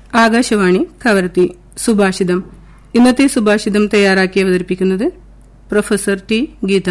ആകാശവാണി കവർത്തി സുഭാഷിതം ഇന്നത്തെ സുഭാഷിതം തയ്യാറാക്കി അവതരിപ്പിക്കുന്നത് പ്രൊഫസർ ടി ഗീത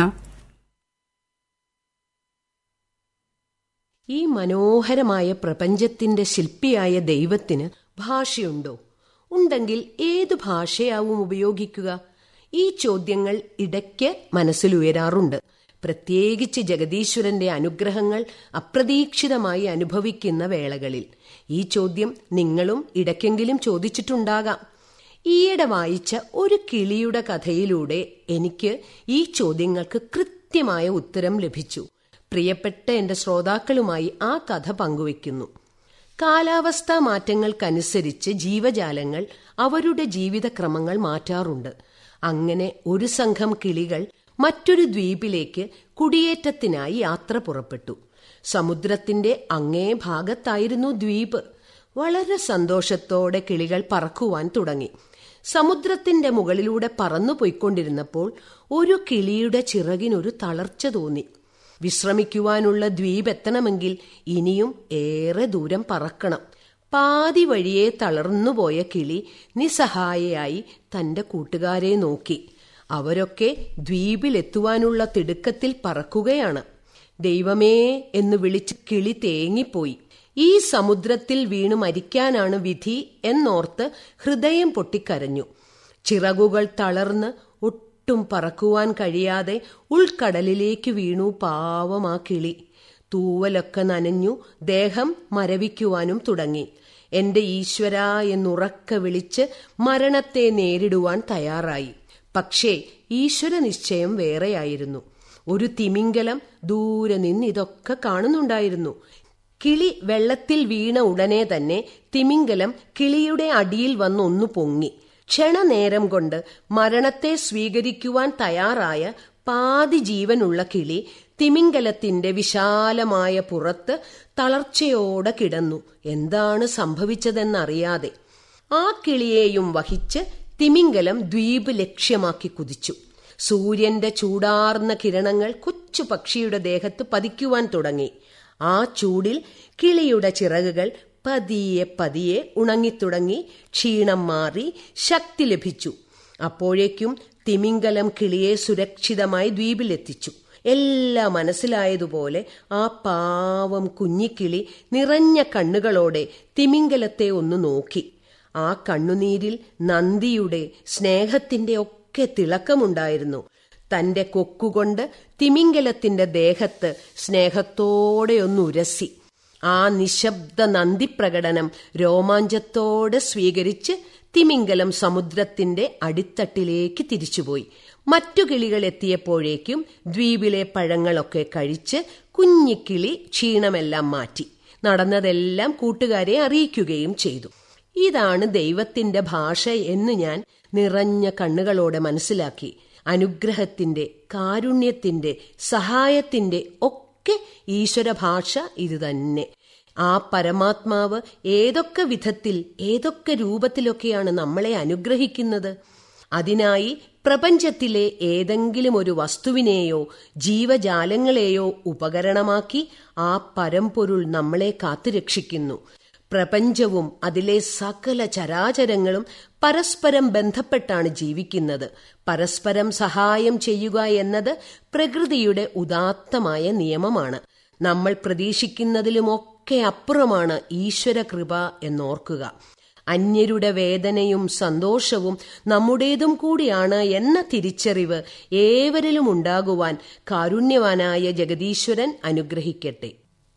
ഈ മനോഹരമായ പ്രപഞ്ചത്തിന്റെ ശില്പിയായ ദൈവത്തിന് ഭാഷയുണ്ടോ ഉണ്ടെങ്കിൽ ഏതു ഭാഷയാവും ഉപയോഗിക്കുക ഈ ചോദ്യങ്ങൾ ഇടയ്ക്ക് മനസ്സിലുയരാറുണ്ട് പ്രത്യേകിച്ച് ജഗദീശ്വരന്റെ അനുഗ്രഹങ്ങൾ അപ്രതീക്ഷിതമായി അനുഭവിക്കുന്ന വേളകളിൽ ഈ ചോദ്യം നിങ്ങളും ഇടയ്ക്കെങ്കിലും ചോദിച്ചിട്ടുണ്ടാകാം ഈയിടെ വായിച്ച ഒരു കിളിയുടെ കഥയിലൂടെ എനിക്ക് ഈ ചോദ്യങ്ങൾക്ക് കൃത്യമായ ഉത്തരം ലഭിച്ചു പ്രിയപ്പെട്ട എന്റെ ശ്രോതാക്കളുമായി ആ കഥ പങ്കുവയ്ക്കുന്നു കാലാവസ്ഥാ മാറ്റങ്ങൾക്കനുസരിച്ച് ജീവജാലങ്ങൾ അവരുടെ ജീവിതക്രമങ്ങൾ മാറ്റാറുണ്ട് അങ്ങനെ ഒരു സംഘം കിളികൾ മറ്റൊരു ദ്വീപിലേക്ക് കുടിയേറ്റത്തിനായി യാത്ര പുറപ്പെട്ടു സമുദ്രത്തിന്റെ അങ്ങേ ഭാഗത്തായിരുന്നു ദ്വീപ് വളരെ സന്തോഷത്തോടെ കിളികൾ പറക്കുവാൻ തുടങ്ങി സമുദ്രത്തിന്റെ മുകളിലൂടെ പറന്നു പോയിക്കൊണ്ടിരുന്നപ്പോൾ ഒരു കിളിയുടെ ചിറകിനൊരു തളർച്ച തോന്നി വിശ്രമിക്കുവാനുള്ള ദ്വീപ് എത്തണമെങ്കിൽ ഇനിയും ഏറെ ദൂരം പറക്കണം പാതി വഴിയെ തളർന്നുപോയ കിളി നിസ്സഹായയായി തന്റെ കൂട്ടുകാരെ നോക്കി അവരൊക്കെ ദ്വീപിലെത്തുവാനുള്ള തിടുക്കത്തിൽ പറക്കുകയാണ് ദൈവമേ എന്ന് വിളിച്ച് കിളി തേങ്ങിപ്പോയി ഈ സമുദ്രത്തിൽ വീണു മരിക്കാനാണ് വിധി എന്നോർത്ത് ഹൃദയം പൊട്ടിക്കരഞ്ഞു ചിറകുകൾ തളർന്ന് ഒട്ടും പറക്കുവാൻ കഴിയാതെ ഉൾക്കടലിലേക്ക് വീണു പാവം ആ കിളി തൂവലൊക്കെ നനഞ്ഞു ദേഹം മരവിക്കുവാനും തുടങ്ങി എന്റെ ഈശ്വര എന്നുറക്ക വിളിച്ച് മരണത്തെ നേരിടുവാൻ തയ്യാറായി പക്ഷേ ഈശ്വര നിശ്ചയം വേറെയായിരുന്നു ഒരു തിമിംഗലം ദൂരെ നിന്ന് ഇതൊക്കെ കാണുന്നുണ്ടായിരുന്നു കിളി വെള്ളത്തിൽ വീണ ഉടനെ തന്നെ തിമിംഗലം കിളിയുടെ അടിയിൽ വന്നൊന്നു പൊങ്ങി ക്ഷണനേരം കൊണ്ട് മരണത്തെ സ്വീകരിക്കുവാൻ തയ്യാറായ പാതി ജീവനുള്ള കിളി തിമിംഗലത്തിന്റെ വിശാലമായ പുറത്ത് തളർച്ചയോടെ കിടന്നു എന്താണ് സംഭവിച്ചതെന്നറിയാതെ ആ കിളിയെയും വഹിച്ച് തിമിംഗലം ദ്വീപ് ലക്ഷ്യമാക്കി കുതിച്ചു സൂര്യന്റെ ചൂടാർന്ന കിരണങ്ങൾ കൊച്ചു പക്ഷിയുടെ ദേഹത്ത് പതിക്കുവാൻ തുടങ്ങി ആ ചൂടിൽ കിളിയുടെ ചിറകുകൾ പതിയെ പതിയെ ഉണങ്ങിത്തുടങ്ങി ക്ഷീണം മാറി ശക്തി ലഭിച്ചു അപ്പോഴേക്കും തിമിംഗലം കിളിയെ സുരക്ഷിതമായി ദ്വീപിലെത്തിച്ചു എല്ലാം മനസ്സിലായതുപോലെ ആ പാവം കുഞ്ഞിക്കിളി നിറഞ്ഞ കണ്ണുകളോടെ തിമിംഗലത്തെ ഒന്ന് നോക്കി ആ കണ്ണുനീരിൽ നന്ദിയുടെ സ്നേഹത്തിന്റെ ഒക്കെ തിളക്കമുണ്ടായിരുന്നു തന്റെ കൊക്കുകൊണ്ട് തിമിംഗലത്തിന്റെ ദേഹത്ത് സ്നേഹത്തോടെ ഒന്ന് ഉരസി ആ നിശബ്ദ നന്ദിപ്രകടനം രോമാഞ്ചത്തോടെ സ്വീകരിച്ച് തിമിംഗലം സമുദ്രത്തിന്റെ അടിത്തട്ടിലേക്ക് തിരിച്ചുപോയി മറ്റു കിളികൾ എത്തിയപ്പോഴേക്കും ദ്വീപിലെ പഴങ്ങളൊക്കെ കഴിച്ച് കുഞ്ഞിക്കിളി ക്ഷീണമെല്ലാം മാറ്റി നടന്നതെല്ലാം കൂട്ടുകാരെ അറിയിക്കുകയും ചെയ്തു ഇതാണ് ദൈവത്തിന്റെ ഭാഷ എന്ന് ഞാൻ നിറഞ്ഞ കണ്ണുകളോടെ മനസ്സിലാക്കി അനുഗ്രഹത്തിന്റെ കാരുണ്യത്തിന്റെ സഹായത്തിന്റെ ഒക്കെ ഈശ്വര ഭാഷ ഇത് തന്നെ ആ പരമാത്മാവ് ഏതൊക്കെ വിധത്തിൽ ഏതൊക്കെ രൂപത്തിലൊക്കെയാണ് നമ്മളെ അനുഗ്രഹിക്കുന്നത് അതിനായി പ്രപഞ്ചത്തിലെ ഏതെങ്കിലും ഒരു വസ്തുവിനെയോ ജീവജാലങ്ങളെയോ ഉപകരണമാക്കി ആ പരമ്പൊരുൾ നമ്മളെ കാത്തുരക്ഷിക്കുന്നു പ്രപഞ്ചവും അതിലെ സകല ചരാചരങ്ങളും പരസ്പരം ബന്ധപ്പെട്ടാണ് ജീവിക്കുന്നത് പരസ്പരം സഹായം ചെയ്യുക എന്നത് പ്രകൃതിയുടെ ഉദാത്തമായ നിയമമാണ് നമ്മൾ പ്രതീക്ഷിക്കുന്നതിലുമൊക്കെ അപ്പുറമാണ് ഈശ്വര കൃപ എന്നോർക്കുക അന്യരുടെ വേദനയും സന്തോഷവും നമ്മുടേതും കൂടിയാണ് എന്ന തിരിച്ചറിവ് ഏവരിലും ഉണ്ടാകുവാൻ കാരുണ്യവാനായ ജഗദീശ്വരൻ അനുഗ്രഹിക്കട്ടെ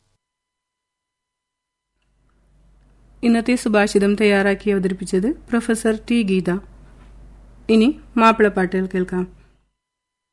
ഇന്നത്തെ സുഭാഷിതം തയ്യാറാക്കി അവതരിപ്പിച്ചത് പ്രൊഫസർ ടി ഗീത ഇനി മാപ്പിളപ്പാട്ടുകൾ കേൾക്കാം